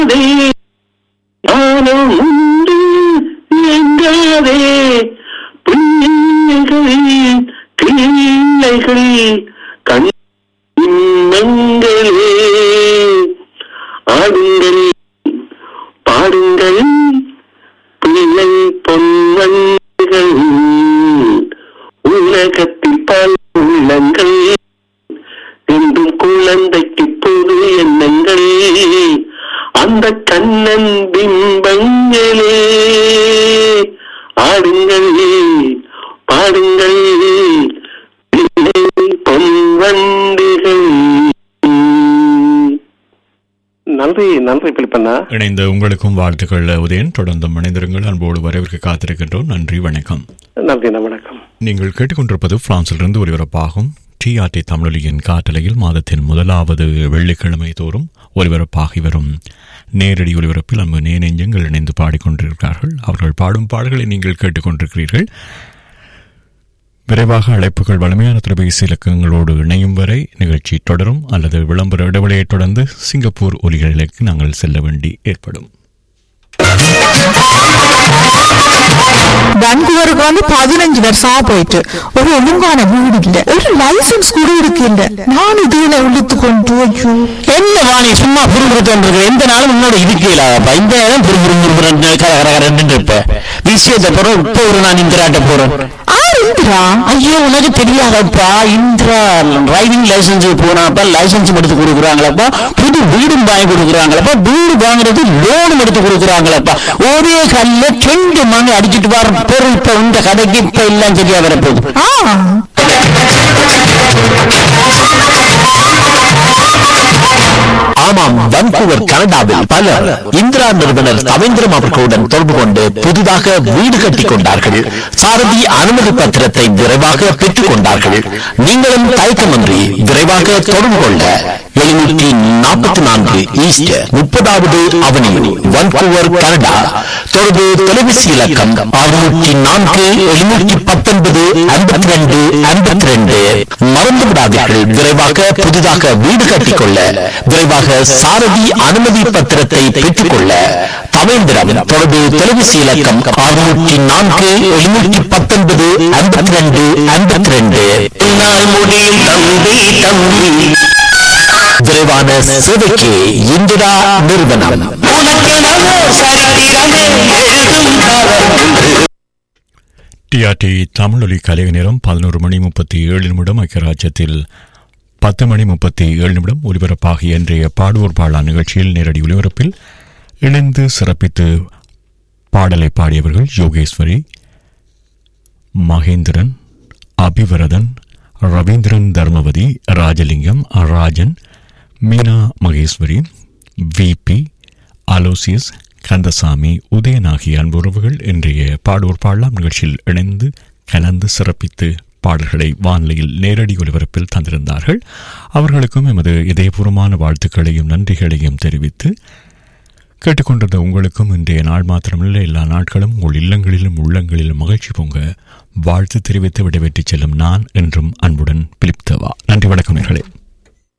எங்காதே ஞானம் உண்டு எங்காதே பிள்ளைகள் கிள்ளைகள் கண்ணங்களே ஆடுங்கள் பாடுங்கள் பிள்ளை பொன்வங்கள் உலகத்தில் பல உள்ளங்கள் என்றும் குழந்தைக்கு புது எண்ணங்கள் அந்த கண்ணன் பிம்பங்களே ஆடுங்கள் பாடுங்கள் பிள்ளை பொன்வண்டுகள் நன்றி நன்றி பிலிப்பண்ணா இணைந்த உங்களுக்கும் வாழ்த்துக்கள் உதயன் தொடர்ந்து இணைந்திருங்கள் அன்போடு வரவிற்கு காத்திருக்கின்றோம் நன்றி வணக்கம் நன்றி வணக்கம் நீங்கள் கேட்டுக்கொண்டிருப்பது பிரான்சிலிருந்து ஒலிபரப்பாகும் டிஆர்டி தமிழொலியின் காட்டலையில் மாதத்தின் முதலாவது வெள்ளிக்கிழமை தோறும் ஒலிபரப்பாகி வரும் நேரடி ஒலிபரப்பில் அங்கு நேனெஞ்சங்கள் இணைந்து பாடிக்கொண்டிருக்கிறார்கள் அவர்கள் பாடும் பாடல்களை நீங்கள் கேட்டுக்கொண்டிருக்கிறீர்கள் விரைவாக அழைப்புகள் வலிமையான தொலைபேசி இலக்கங்களோடு இணையும் வரை நிகழ்ச்சி தொடரும் அல்லது விளம்பர இடைவெளியைத் தொடர்ந்து சிங்கப்பூர் ஒலிகளுக்கு நாங்கள் செல்ல வேண்டி ஏற்படும் பெங்களூருக்கு வந்து பதினஞ்சு வருஷமா போயிட்டு ஒரு ஒழுங்கான வீடு இல்ல ஒரு லைசன்ஸ் கூட இருக்கு இல்ல நான் இதுல இழுத்து கொண்டு ஐயோ என்ன வாணி சும்மா புரிபுறுத்தல் எந்த நாளும் முன்னோட இருக்கலாப்பா இந்த நேரம் புரிபுறுபுறுபுறன் கரகரகரன்னு இருப்ப விஷயத்தை போறோம் இப்போ ஒரு நான் இந்திராட்ட போறேன் ஆர் இந்திரா ஐயோ உனக்கு தெரியாதப்பா இந்திரா டிரைவிங் லைசன்ஸ் போனாப்பா லைசன்ஸ் எடுத்து கொடுக்குறாங்களப்பா புது வீடும் வாங்கி கொடுக்குறாங்களப்பா வீடு வாங்குறது லோனும் எடுத்து கொடுக்குறாங்களப்பா ஒரே கல்ல ரெண்டு மணி அடிச்சிட்டு வர பொருள் இப்ப இந்த கடைக்கு இப்ப எல்லாம் சரியா வரப்போகுது ஆ ஆமாம் வன்கூவர் கனடாவில் பலர் இந்திரா நிறுவனர் ரவீந்திரம் அவர்களுடன் தொடர்பு கொண்டு புதிதாக வீடு கட்டிக் கொண்டார்கள் சாரதி அனுமதி பத்திரத்தை விரைவாக பெற்றுக் கொண்டார்கள் நீங்களும் தயக்கமின்றி விரைவாக தொடர்பு கொள்ள எழுநூற்றி நாற்பத்தி நான்கு ஈஸ்ட் முப்பதாவது அவனியூ வன்கூவர் கனடா தொடர்பு தொலைபேசி இலக்கம் அறுநூற்றி நான்கு எழுநூற்றி பத்தொன்பது ஐம்பத்தி ரெண்டு ஐம்பத்தி ரெண்டு மறந்து விடாதீர்கள் விரைவாக புதிதாக வீடு கட்டிக்கொள்ள விரைவாக சாரதி அனுமதி பத்திரத்தை பெற்றுக்கொள்ள தவேந்திரம் தொடர்பு தொலைபேசி இலக்கம் அறுநூற்றி நான்கு எழுநூற்றி பத்தொன்பது ஐம்பத்தி ரெண்டு ஐம்பத்தி ரெண்டு முடியும் தம்பி தம்பி விரைவான சேவைக்கு இந்திரா நிறுவனம் உனக்கெனவோ சரித்திரமே எழுதும் காலம் என்று டிஆர்டி தமிழொலி கலை நேரம் பதினோரு மணி முப்பத்தி ஏழு நிமிடம் ஐக்கியராஜ்யத்தில் பத்து மணி முப்பத்தி ஏழு நிமிடம் ஒலிபரப்பாகிய இன்றைய பாடுவோர் பாடா நிகழ்ச்சியில் நேரடி ஒலிபரப்பில் இணைந்து சிறப்பித்து பாடலை பாடியவர்கள் யோகேஸ்வரி மகேந்திரன் அபிவரதன் ரவீந்திரன் தர்மவதி ராஜலிங்கம் ராஜன் மீனா மகேஸ்வரி விபி அலோசியஸ் கந்தசாமி உதயன் ஆகிய அன்புறவுகள் இன்றைய பாடோர் பாடலாம் நிகழ்ச்சியில் இணைந்து கலந்து சிறப்பித்து பாடல்களை வானிலையில் நேரடி ஒலிபரப்பில் தந்திருந்தார்கள் அவர்களுக்கும் எமது இதயபூர்வமான வாழ்த்துக்களையும் நன்றிகளையும் தெரிவித்து கேட்டுக்கொண்டிருந்த உங்களுக்கும் இன்றைய நாள் மாத்திரமில்லை எல்லா நாட்களும் உங்கள் இல்லங்களிலும் உள்ளங்களிலும் மகிழ்ச்சி பொங்க வாழ்த்து தெரிவித்து விடைபெற்றுச் செல்லும் நான் என்றும் அன்புடன் பிலிப் தேவா நன்றி வணக்கம் நேர்களே